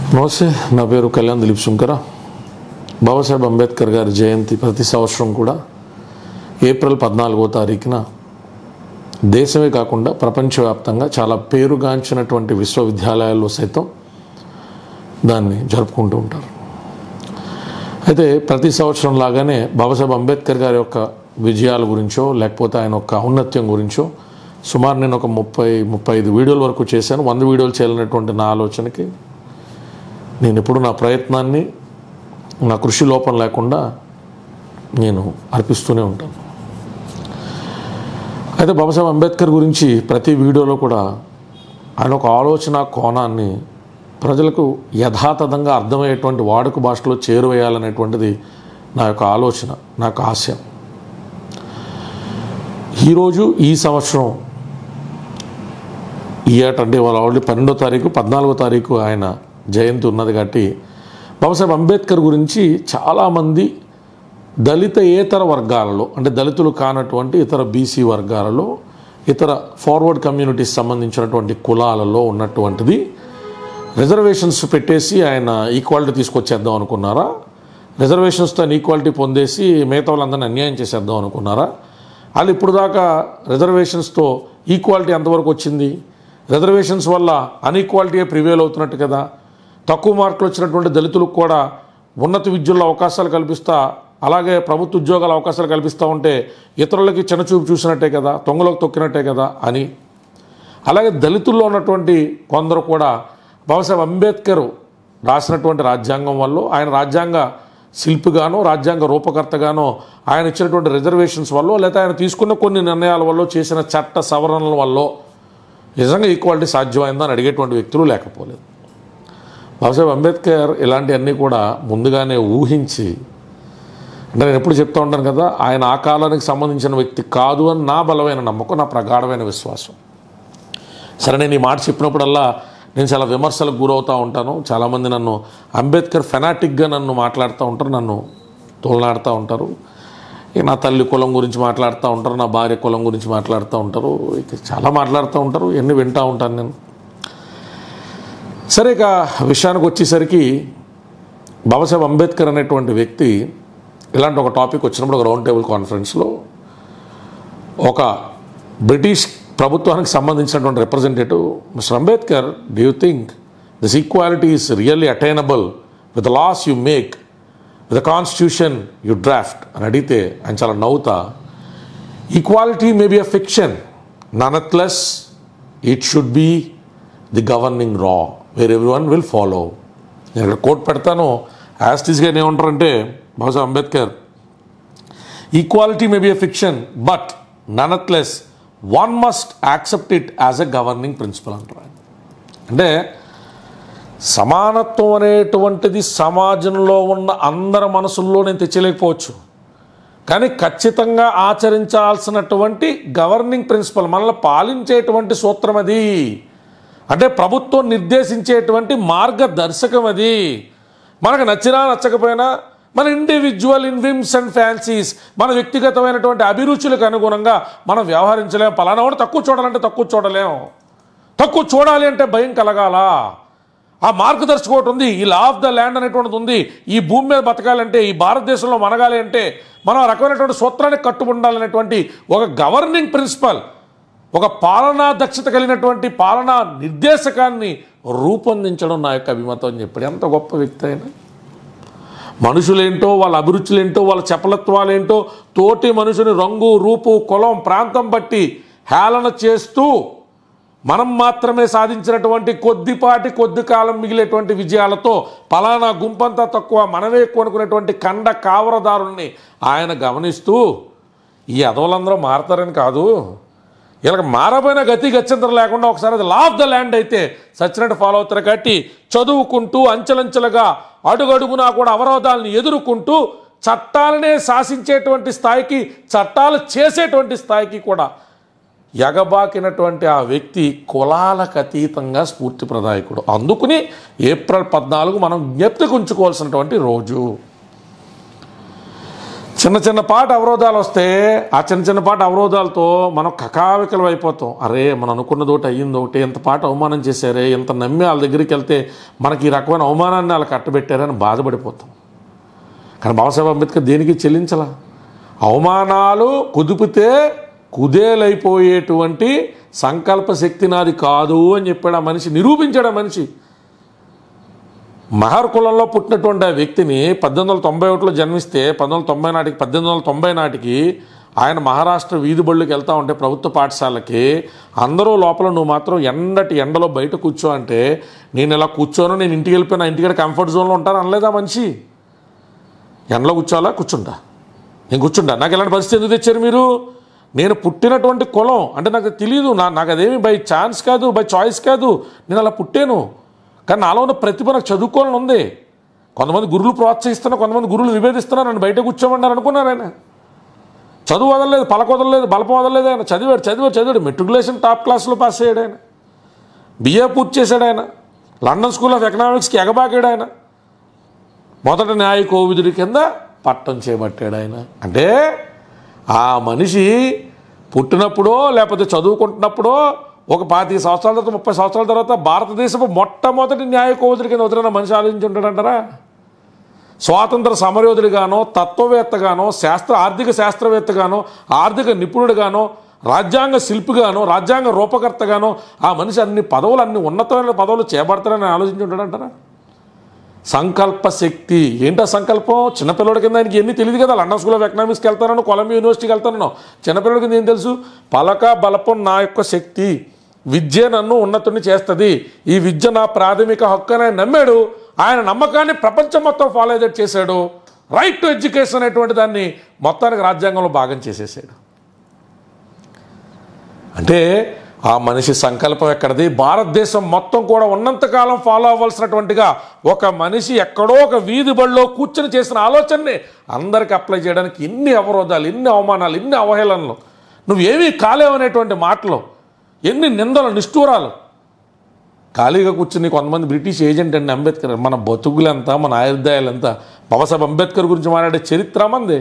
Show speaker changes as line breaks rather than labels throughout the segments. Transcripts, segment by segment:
నమస్తే నా పేరు కళ్యాణ్ దిలీప్ శంకర బాబాసాహెబ్ అంబేద్కర్ గారి జయంతి ప్రతి సంవత్సరం కూడా ఏప్రిల్ పద్నాలుగో తారీఖున దేశమే కాకుండా ప్రపంచవ్యాప్తంగా చాలా పేరుగాంచినటువంటి విశ్వవిద్యాలయాల్లో సైతం దాన్ని జరుపుకుంటూ ఉంటారు అయితే ప్రతి సంవత్సరం లాగానే బాబాసాహెబ్ అంబేద్కర్ గారి యొక్క విజయాల గురించో లేకపోతే ఆయన యొక్క ఔన్నత్యం గురించో సుమారు నేను ఒక ముప్పై ముప్పై ఐదు వీడియోల వరకు చేశాను వంద వీడియోలు చేయాలనేటువంటి నా ఆలోచనకి నేను ఎప్పుడు నా ప్రయత్నాన్ని నా కృషి లోపం లేకుండా నేను అర్పిస్తూనే ఉంటాను అయితే బాబాసాహెబ్ అంబేద్కర్ గురించి ప్రతి వీడియోలో కూడా ఆయన ఒక ఆలోచన కోణాన్ని ప్రజలకు యథాతథంగా అర్థమయ్యేటువంటి వాడుక భాషలో చేరువేయాలనేటువంటిది నా యొక్క ఆలోచన నా యొక్క ఆశయం ఈరోజు ఈ సంవత్సరం ఈ ఏట అంటే వాళ్ళు ఆల్రెడీ పన్నెండో తారీఖు పద్నాలుగో తారీఖు ఆయన జయంతి ఉన్నది కాబట్టి బాబాసాహెబ్ అంబేద్కర్ గురించి చాలామంది దళిత ఏతర వర్గాలలో అంటే దళితులు కానటువంటి ఇతర బీసీ వర్గాలలో ఇతర ఫార్వర్డ్ కమ్యూనిటీస్ సంబంధించినటువంటి కులాలలో ఉన్నటువంటిది రిజర్వేషన్స్ పెట్టేసి ఆయన ఈక్వాలిటీ తీసుకొచ్చేద్దాం అనుకున్నారా రిజర్వేషన్స్తో ఆయన ఈక్వాలిటీ పొందేసి మిగతా వాళ్ళందరినీ అన్యాయం చేసేద్దాం అనుకున్నారా వాళ్ళు ఇప్పుడు దాకా రిజర్వేషన్స్తో ఈక్వాలిటీ ఎంతవరకు వచ్చింది రిజర్వేషన్స్ వల్ల అన్ఈక్వాలిటీ ప్రివేల్ అవుతున్నట్టు కదా తక్కువ మార్కులు వచ్చినటువంటి దళితులకు కూడా ఉన్నత విద్యల్లో అవకాశాలు కల్పిస్తా అలాగే ప్రభుత్వ ఉద్యోగాల అవకాశాలు కల్పిస్తూ ఉంటే ఇతరులకి చిన్నచూపు చూసినట్టే కదా తొంగలోకి తొక్కినట్టే కదా అని అలాగే దళితుల్లో ఉన్నటువంటి కొందరు కూడా బాబాసాహెబ్ అంబేద్కర్ రాసినటువంటి రాజ్యాంగం వల్ల ఆయన రాజ్యాంగ శిల్పిగానో రాజ్యాంగ రూపకర్తగానో ఆయన ఇచ్చినటువంటి రిజర్వేషన్స్ వల్ల లేదా ఆయన తీసుకున్న కొన్ని నిర్ణయాల వల్ల చేసిన చట్ట సవరణల వల్ల నిజంగా ఈక్వాలిటీ సాధ్యమైందని అడిగేటువంటి వ్యక్తులు లేకపోలేదు బాబాసాహెబ్ అంబేద్కర్ ఇలాంటివన్నీ కూడా ముందుగానే ఊహించి అంటే నేను ఎప్పుడు చెప్తూ ఉంటాను కదా ఆయన ఆ కాలానికి సంబంధించిన వ్యక్తి కాదు అని నా బలమైన నమ్మకం నా ప్రగాఢమైన విశ్వాసం సరే నేను ఈ మాట చెప్పినప్పుడల్లా నేను చాలా విమర్శలకు గురవుతూ ఉంటాను చాలామంది నన్ను అంబేద్కర్ ఫెనాటిక్గా నన్ను మాట్లాడుతూ ఉంటారు నన్ను తోలనాడుతూ ఉంటారు ఇక నా తల్లి కులం గురించి మాట్లాడుతూ ఉంటారు నా భార్య కులం గురించి మాట్లాడుతూ ఉంటారు ఇక చాలా మాట్లాడుతూ ఉంటారు ఎన్ని వింటూ ఉంటాను నేను సరే ఇక విషయానికి వచ్చేసరికి బాబాసాహెబ్ అంబేద్కర్ అనేటువంటి వ్యక్తి ఇలాంటి ఒక టాపిక్ వచ్చినప్పుడు ఒక రౌండ్ టేబుల్ కాన్ఫరెన్స్లో ఒక బ్రిటిష్ ప్రభుత్వానికి సంబంధించినటువంటి representative mister Ambedkar do you think this equality is really attainable with laws you make with constitution you draft అని అడిగితే ఆయన చాలా నవ్వుతా equality may be a fiction nonetheless it should be the governing rule where everyone will follow నేను ఇక్కడ quote పెడతాను యాస్టీస్గా ఏమంటారంటే బహుశా Ambedkar equality may be a fiction but nonetheless one must accept it as a governing principle అంటారు ఆయన. అంటే సమానత్వం అనేటువంటిది సమాజంలో ఉన్న అందరి మనసుల్లో నేను తెచ్చలేకపోవచ్చు కానీ ఖచ్చితంగా ఆచరించాల్సినటువంటి గవర్నింగ్ ప్రిన్సిపల్ మనల్ని పాలించేటువంటి సూత్రం అది అంటే ప్రభుత్వం నిర్దేశించేటువంటి మార్గదర్శకం అది మనకు నచ్చినా నచ్చకపోయినా మన ఇండివిజువల్ ఇన్విమ్స్ అండ్ ఫ్యాన్సీస్ మన వ్యక్తిగతమైనటువంటి అభిరుచులకు అనుగుణంగా మనం వ్యవహరించలేం పలానా వాడు తక్కువ చూడాలంటే తక్కువ చూడలేం తక్కువ చూడాలి అంటే భయం కలగాల ఆ మార్గదర్శకం ఒకటి ఉంది ఈ లా ఆఫ్ ద ల్యాండ్ అనేటువంటిది ఉంది ఈ భూమి మీద బతకాలంటే ఈ భారతదేశంలో మనగాలి అంటే మనం ఆ రకమైనటువంటి సూత్రానికి కట్టుబడాలనేటువంటి ఒక గవర్నింగ్ ప్రిన్సిపల్ ఒక పాలనా దక్షత కలిగినటువంటి పాలనా నిర్దేశకాన్ని రూపొందించడం నా యొక్క అభిమతం అని చెప్పాడు ఎంత గొప్ప వ్యక్తి అయినా మనుషులేంటో వాళ్ళ అభిరుచులేంటో వాళ్ళ చపలత్వాలేంటో తోటి మనుషుని రంగు రూపు కులం ప్రాంతం బట్టి హేళన చేస్తూ మనం మాత్రమే సాధించినటువంటి కొద్దిపాటి కొద్ది కాలం మిగిలేటువంటి విజయాలతో పలానా గుంపంతా తక్కువ మనమే ఎక్కువ అనుకునేటువంటి కండ కావరదారుల్ని ఆయన గమనిస్తూ ఈ అదవులందరూ మారతారని కాదు వీళ్ళకి మారబోయిన గతి గత్యంతరం లేకుండా ఒకసారి అది లా ఆఫ్ ద ల్యాండ్ అయితే సచ్చినట్టు ఫాలో అవుతారు కాబట్టి చదువుకుంటూ అంచెలంచెలుగా అడుగడుగునా కూడా అవరోధాలను ఎదుర్కొంటూ చట్టాలనే శాసించేటువంటి స్థాయికి చట్టాలు చేసేటువంటి స్థాయికి కూడా ఎగబాకినటువంటి ఆ వ్యక్తి కులాలకు అతీతంగా స్ఫూర్తి ప్రదాయకుడు అందుకుని ఏప్రిల్ పద్నాలుగు మనం జ్ఞప్తికి ఉంచుకోవాల్సినటువంటి రోజు చిన్న చిన్న పాట అవరోధాలు వస్తే ఆ చిన్న చిన్న పాట అవరోధాలతో మనం కకావికలం అయిపోతాం అరే మనం అనుకున్నది ఒకటి అయ్యింది ఒకటి ఎంత పాట అవమానం చేశారే ఎంత నమ్మి వాళ్ళ దగ్గరికి వెళ్తే మనకి ఈ రకమైన అవమానాన్ని వాళ్ళు కట్టబెట్టారని బాధపడిపోతాం కానీ బాబాసాహెబ్ అంబేద్కర్ దేనికి చెల్లించలా అవమానాలు కుదిపితే కుదేలైపోయేటువంటి సంకల్ప శక్తి నాది కాదు అని చెప్పాడు ఆ మనిషి నిరూపించాడు ఆ మనిషి మహర్ కులంలో పుట్టినటువంటి ఆ వ్యక్తిని పద్దెనిమిది వందల తొంభై ఒకటిలో జన్మిస్తే పద్దెనిమిది వందల తొంభై నాటికి పద్దెనిమిది వందల తొంభై నాటికి ఆయన మహారాష్ట్ర వీధి బళ్ళకి వెళ్తా ఉంటే ప్రభుత్వ పాఠశాలకి అందరూ లోపల నువ్వు మాత్రం ఎండటి ఎండలో బయట కూర్చో అంటే నేను ఇలా కూర్చోను నేను ఇంటికి వెళ్ళిపోయినా ఇంటికి కంఫర్ట్ జోన్లో ఉంటాను అనలేదా మనిషి ఎండలో కూర్చోవాలా కూర్చుంటా నేను కూర్చుంటా నాకు ఇలాంటి పరిస్థితి ఎందుకు తెచ్చారు మీరు నేను పుట్టినటువంటి కులం అంటే నాకు తెలియదు నా నాకు అదేమి బై ఛాన్స్ కాదు బై చాయిస్ కాదు నేను అలా పుట్టాను కానీ నాలో ఉన్న ప్రతిభ నాకు చదువుకోవాలని ఉంది కొంతమంది గురువులు ప్రోత్సహిస్తున్నారు కొంతమంది గురువులు విభేదిస్తున్నారు నన్ను బయట కూర్చోమన్నారు అనుకున్నారు ఆయన చదువు వదలలేదు పలక వదలలేదు బలపం వదలలేదు ఆయన చదివాడు చదివాడు చదివాడు మెట్రికులేషన్ టాప్ క్లాస్లో పాస్ అయ్యాడు ఆయన బిఏ పూర్తి చేశాడు ఆయన లండన్ స్కూల్ ఆఫ్ ఎకనామిక్స్కి ఎగబాకాడు ఆయన మొదట న్యాయ కోవిదుడి కింద పట్టం చేపట్టాడు ఆయన అంటే ఆ మనిషి పుట్టినప్పుడో లేకపోతే చదువుకుంటున్నప్పుడో ఒక పాతిక సంవత్సరాల తర్వాత ముప్పై సంవత్సరాల తర్వాత భారతదేశపు మొట్టమొదటి న్యాయ కోవిదుడి కింద వదిలిన మనిషి ఆలోచించి ఉంటాడంటారా స్వాతంత్ర సమరయోధుడిగానో తత్వవేత్తగానో శాస్త్ర ఆర్థిక శాస్త్రవేత్తగానో ఆర్థిక నిపుణుడిగానో రాజ్యాంగ శిల్పిగానో రాజ్యాంగ రూపకర్తగానో ఆ మనిషి అన్ని పదవులు అన్ని ఉన్నతమైన పదవులు చేపడతారని ఆలోచించి ఉంటాడంటారా సంకల్ప శక్తి ఏంటో సంకల్పం చిన్నపిల్లడి కింద ఆయనకి ఎన్ని తెలియదు కదా లండన్ స్కూల్ ఆఫ్ ఎకనామిక్స్కి వెళ్తానో కొలంబియా యూనివర్సిటీకి వెళ్తానో చిన్నపిల్లడి కింద ఏం తెలుసు పలక బలపం నా యొక్క శక్తి విద్య నన్ను ఉన్నతుడిని చేస్తుంది ఈ విద్య నా ప్రాథమిక హక్కు అని ఆయన నమ్మాడు ఆయన నమ్మకాన్ని ప్రపంచం మొత్తం ఫాలో అయ్యేట్ చేశాడు రైట్ టు ఎడ్యుకేషన్ అనేటువంటి దాన్ని మొత్తానికి రాజ్యాంగంలో భాగం చేసేసాడు అంటే ఆ మనిషి సంకల్పం ఎక్కడిది భారతదేశం మొత్తం కూడా ఉన్నంతకాలం ఫాలో అవ్వాల్సినటువంటిగా ఒక మనిషి ఎక్కడో ఒక వీధి బడిలో కూర్చొని చేసిన ఆలోచనని అందరికి అప్లై చేయడానికి ఇన్ని అవరోధాలు ఇన్ని అవమానాలు ఇన్ని అవహేళనలు నువ్వేమీ కాలేవనేటువంటి మాటలు ఎన్ని నిందలు నిష్ఠూరాలు ఖాళీగా కూర్చుని కొంతమంది బ్రిటిష్ ఏజెంట్ అండి అంబేద్కర్ మన బతుకులంతా మన ఆయుర్దాయాలంతా బాబాసాహెబ్ అంబేద్కర్ గురించి మాట్లాడే చరిత్ర మంది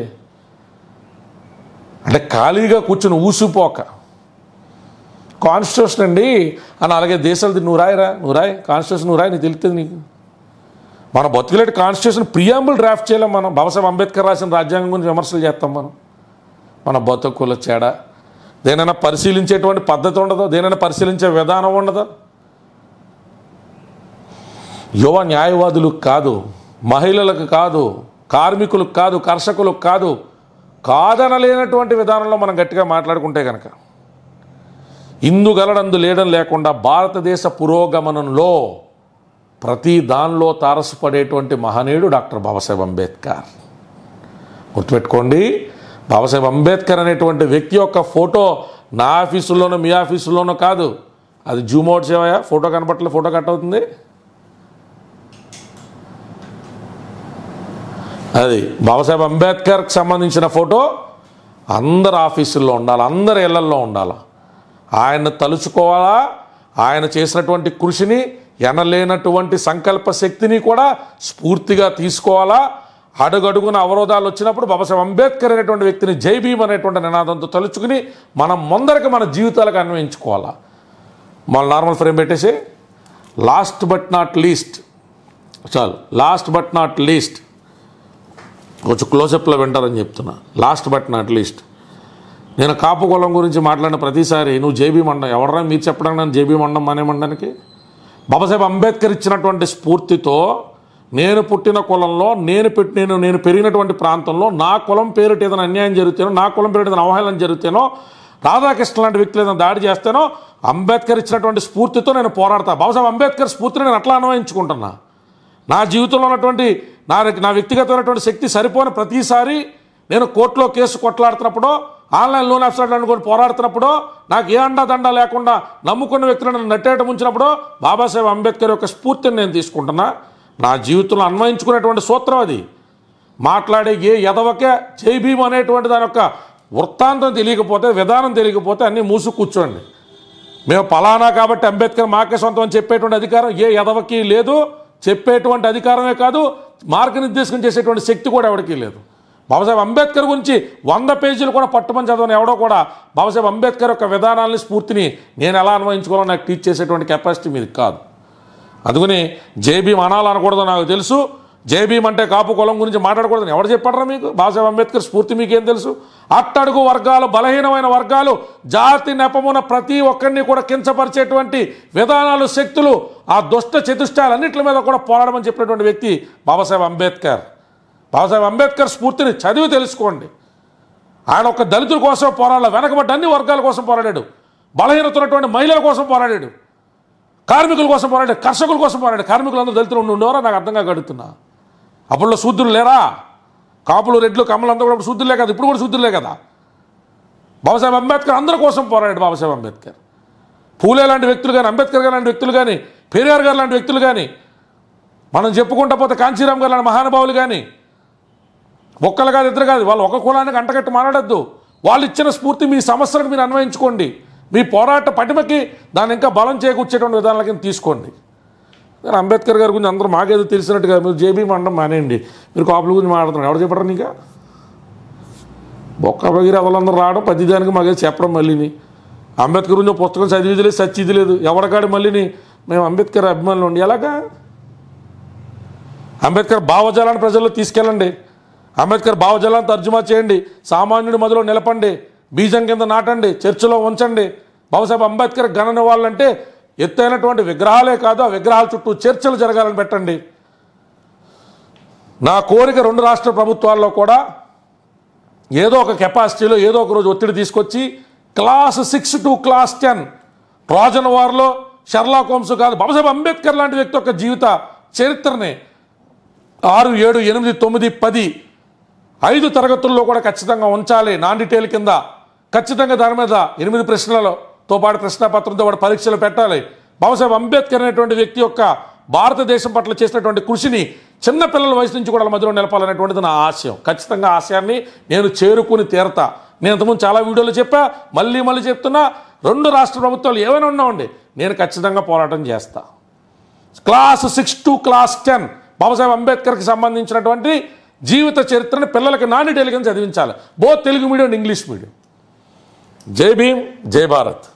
అంటే ఖాళీగా కూర్చుని ఊసిపోక కాన్స్టిట్యూషన్ అండి అని అలాగే దేశాలది నువ్వు రాయరా నువ్వు రాయి కాన్స్టిట్యూషన్ నువ్వు రాయి నీకు తెలుస్తుంది నీకు మన బతుకులేటి కాన్స్టిట్యూషన్ ప్రియాంబుల్ డ్రాఫ్ట్ చేయలేం మనం బాబాసాహెబ్ అంబేద్కర్ రాసిన రాజ్యాంగం గురించి విమర్శలు చేస్తాం మనం మన బతుకుల తేడా దేనైనా పరిశీలించేటువంటి పద్ధతి ఉండదు దేనైనా పరిశీలించే విధానం ఉండదు యువ న్యాయవాదులకు కాదు మహిళలకు కాదు కార్మికులకు కాదు కర్షకులకు కాదు కాదనలేనటువంటి విధానంలో మనం గట్టిగా మాట్లాడుకుంటే కనుక ఇందుగలడందు లేడం లేకుండా భారతదేశ పురోగమనంలో ప్రతి దానిలో తారసపడేటువంటి మహనీయుడు డాక్టర్ బాబాసాహెబ్ అంబేద్కర్ గుర్తుపెట్టుకోండి బాబాసాహెబ్ అంబేద్కర్ అనేటువంటి వ్యక్తి యొక్క ఫోటో నా ఆఫీసుల్లోనో మీ ఆఫీసుల్లోనో కాదు అది జూమ్ అవుట్ చేయవా ఫోటో కనపట్లే ఫోటో కట్ అవుతుంది అది బాబాసాహెబ్ అంబేద్కర్కి సంబంధించిన ఫోటో అందరు ఆఫీసుల్లో ఉండాలి అందరి ఇళ్లల్లో ఉండాలి ఆయన తలుచుకోవాలా ఆయన చేసినటువంటి కృషిని ఎనలేనటువంటి సంకల్ప శక్తిని కూడా స్ఫూర్తిగా తీసుకోవాలా అడుగడుగున అవరోధాలు వచ్చినప్పుడు బాబాసాహెబ్ అంబేద్కర్ అనేటువంటి వ్యక్తిని జై భీమ్ అనేటువంటి నినాదంతో తలుచుకుని మనం ముందరికి మన జీవితాలకు అన్వయించుకోవాలా మన నార్మల్ ఫ్రేమ్ పెట్టేసి లాస్ట్ బట్ నాట్ లీస్ట్ చాలు లాస్ట్ బట్ నాట్ లీస్ట్ కొంచెం క్లోజప్లో వింటారని చెప్తున్నా లాస్ట్ బట్ నాట్ లీస్ట్ నేను కాపు కులం గురించి మాట్లాడిన ప్రతిసారి నువ్వు జేబీ మండం ఎవడరా మీరు చెప్పడానికి నన్ను జేబీ మండం మానేమండానికి బాబాసాహెబ్ అంబేద్కర్ ఇచ్చినటువంటి స్ఫూర్తితో నేను పుట్టిన కులంలో నేను పెట్టి నేను నేను పెరిగినటువంటి ప్రాంతంలో నా కులం పేరిట ఏదైనా అన్యాయం జరుగుతానో నా కులం పేరిట ఏదైనా అవహేళన జరుగుతానో రాధాకృష్ణ లాంటి వ్యక్తులు ఏదైనా దాడి చేస్తానో అంబేద్కర్ ఇచ్చినటువంటి స్ఫూర్తితో నేను పోరాడతా బాబాసాహెబ్ అంబేద్కర్ స్ఫూర్తిని నేను అట్లా అన్వయించుకుంటున్నా నా జీవితంలో ఉన్నటువంటి నా నా వ్యక్తిగతమైనటువంటి శక్తి సరిపోని ప్రతిసారి నేను కోర్టులో కేసు కొట్లాడుతున్నప్పుడు ఆన్లైన్ లోన్ వెబ్సైట్ అనుకొని పోరాడుతున్నప్పుడు నాకు ఏ అండా దండా లేకుండా నమ్ముకున్న వ్యక్తులను నన్ను నట్టేట ముంచినప్పుడు బాబాసాహెబ్ అంబేద్కర్ యొక్క స్ఫూర్తిని నేను తీసుకుంటున్నా నా జీవితంలో అన్వయించుకునేటువంటి సూత్రం అది మాట్లాడే ఏ ఎదవకే జై భీమ్ అనేటువంటి దాని యొక్క వృత్తాంతం తెలియకపోతే విధానం తెలియకపోతే అన్నీ మూసు కూర్చోండి మేము పలానా కాబట్టి అంబేద్కర్ మాకే సొంతం అని చెప్పేటువంటి అధికారం ఏ ఎదవకి లేదు చెప్పేటువంటి అధికారమే కాదు మార్గనిర్దేశం చేసేటువంటి శక్తి కూడా ఎవరికీ లేదు బాబాసాహెబ్ అంబేద్కర్ గురించి వంద పేజీలు కూడా పట్టుమని చదవని ఎవడో కూడా బాబాసాహెబ్ అంబేద్కర్ యొక్క విధానాలని స్ఫూర్తిని నేను ఎలా అన్వయించుకోవాలో నాకు టీచ్ చేసేటువంటి కెపాసిటీ మీది కాదు అందుకని జేబీఎం అనాలనకూడదు నాకు తెలుసు జేబీఎం అంటే కాపు కులం గురించి మాట్లాడకూడదని ఎవరు చెప్పాడరా మీకు బాబాసాహెబ్ అంబేద్కర్ స్ఫూర్తి మీకేం తెలుసు అట్టడుగు వర్గాలు బలహీనమైన వర్గాలు జాతి నెపమున ప్రతి ఒక్కరిని కూడా కించపరిచేటువంటి విధానాలు శక్తులు ఆ దుష్ట చతుష్టాలన్నింటి మీద కూడా పోరాడమని చెప్పినటువంటి వ్యక్తి బాబాసాహెబ్ అంబేద్కర్ బాబాసాహెబ్ అంబేద్కర్ స్ఫూర్తిని చదివి తెలుసుకోండి ఆయన ఒక దళితుల కోసం పోరాడాలి వెనకబడ్డ అన్ని వర్గాల కోసం పోరాడాడు బలహీనత ఉన్నటువంటి మహిళల కోసం పోరాడాడు కార్మికుల కోసం పోరాడాడు కర్షకుల కోసం పోరాడాడు కార్మికులు అందరూ దళితులు ఉండి ఉండేవారా నాకు అర్థంగా గడుతున్నా అప్పుడులో శూద్రులు లేరా కాపులు రెడ్లు కమ్మలు అందరూ కూడా శూద్రులే కదా ఇప్పుడు కూడా శూద్రులే కదా బాబాసాహెబ్ అంబేద్కర్ అందరి కోసం పోరాడాడు బాబాసాహెబ్ అంబేద్కర్ పూలే లాంటి వ్యక్తులు కానీ అంబేద్కర్ గారు లాంటి వ్యక్తులు కానీ పెరియార్ గారు లాంటి వ్యక్తులు కానీ మనం చెప్పుకుంటా పోతే కాంచీరామ్ గారు లాంటి మహానుభావులు కానీ ఒక్కరు కాదు ఇద్దరు కాదు వాళ్ళు ఒక కులానికి అంటగట్టి మాట్లాడద్దు వాళ్ళు ఇచ్చిన స్ఫూర్తి మీ సమస్యలకు మీరు అన్వయించుకోండి మీ పోరాట పటిమకి దాన్ని ఇంకా బలం చేకూర్చేటువంటి విధానాల కింద తీసుకోండి కానీ అంబేద్కర్ గారి గురించి అందరూ మాకేదో తెలిసినట్టుగా మీరు జేబీ మండం మానేయండి మీరు కాపుల గురించి మాట్లాడుతున్నారు ఎవరు చెప్పడం నీకా బొక్క బగిరి వాళ్ళందరూ రావడం ప్రతిదానికి మాకేదో చెప్పడం మళ్ళీని అంబేద్కర్ గురించి ఒక పుస్తకం చదివిది లేదు సచ్చిది లేదు ఎవరికాడు మళ్ళీని మేము అంబేద్కర్ అభిమానులు ఉండి ఎలాగా అంబేద్కర్ భావజాలాన్ని ప్రజల్లో తీసుకెళ్ళండి అంబేద్కర్ భావజాలాన్ని తర్జుమా చేయండి సామాన్యుడి మధ్యలో నిలపండి బీజం కింద నాటండి చర్చిలో ఉంచండి బాబాసాహెబ్ అంబేద్కర్ ఘన నివాళులంటే ఎత్తైనటువంటి విగ్రహాలే కాదు ఆ విగ్రహాల చుట్టూ చర్చలు జరగాలని పెట్టండి నా కోరిక రెండు రాష్ట్ర ప్రభుత్వాల్లో కూడా ఏదో ఒక కెపాసిటీలో ఏదో ఒక రోజు ఒత్తిడి తీసుకొచ్చి class six to class ten Trojan వార్లో షర్లాక్ హోమ్స్ కాదు బాబాసాహెబ్ అంబేద్కర్ లాంటి వ్యక్తి యొక్క జీవిత చరిత్రని ఆరు ఏడు ఎనిమిది తొమ్మిది పది ఐదు తరగతుల్లో కూడా ఖచ్చితంగా ఉంచాలి నాన్ డీటెయిల్ కింద ఖచ్చితంగా దాని మీద ఎనిమిది ప్రశ్నలతో పాటు ప్రశ్నాపత్రంతో పాటు పరీక్షలు పెట్టాలి బాబాసాహెబ్ అంబేద్కర్ అనేటువంటి వ్యక్తి యొక్క భారతదేశం పట్ల చేసినటువంటి కృషిని చిన్న పిల్లల వయసు నుంచి కూడా వాళ్ళ మధ్యలో నిలపాలనేటువంటిది నా ఆశయం ఖచ్చితంగా ఆ ఆశయాన్ని నేను చేరుకుని తీరతా నేను ఇంతకుముందు చాలా వీడియోలు చెప్పా మళ్ళీ మళ్ళీ చెప్తున్నా రెండు రాష్ట్ర ప్రభుత్వాలు ఏమైనా ఉన్నామండి నేను ఖచ్చితంగా పోరాటం చేస్తా class six to class ten Babasaheb అంబేద్కర్కి సంబంధించినటువంటి జీవిత చరిత్రను పిల్లలకి నాని టెలిగని చదివించాలి both Telugu medium and English medium జై భీమ్ జై భారత్